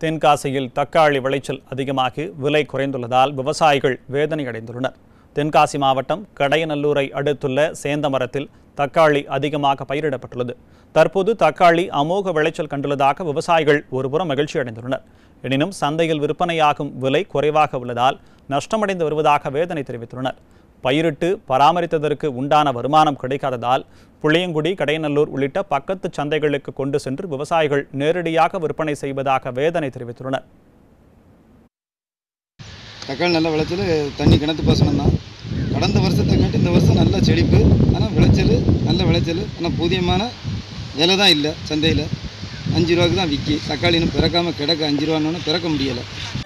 தென்காசியில் தக்காளி விளைச்சல் அதிகமாகி விலை குறைந்துள்ளதால் விவசாயிகள் வேதனை அடைந்துள்ளனர் தென்காசி மாவட்டம் கடையநல்லூரை அடுத்துள்ள சேந்தமரத்தில் தக்காளி அதிகமாக பயிரிடப்பட்டுள்ளது தற்போது தக்காளி அமோக விளைச்சல் கண்டுள்ளதாக விவசாயிகள் ஒருபுறம் மகிழ்ச்சி அடைந்துள்ளனர் எனினும் சந்தையில் விற்பனையாகும் விலை குறைவாக உள்ளதால் நஷ்டமடைந்து வருவதாக வேதனை தெரிவித்துள்ளனர் பயிரிட்டு பராமரித்ததற்கு உண்டான வருமானம் கிடைக்காததால் புளியங்குடி கடையநல்லூர் உள்ளிட்ட பக்கத்து சந்தைகளுக்கு கொண்டு சென்று விவசாயிகள் நேரடியாக விற்பனை செய்வதாக வேதனை தெரிவித்துள்ளனர் தக்காளி நல்ல விளைச்சல் தண்ணி கிணத்து பாசனம் தான் கடந்த வருஷத்தை காட்டி இந்த வருஷம் நல்ல செழிப்பு ஆனால் விளைச்சல் நல்ல விளைச்சல் ஆனால் புதியமான விலை தான் இல்லை சந்தையில் அஞ்சு ரூபாய்க்கு தான் விற்கி தக்காளி இன்னும் பிறக்காமல் கிடக்கு அஞ்சு ரூபான்னு பிறக்க முடியலை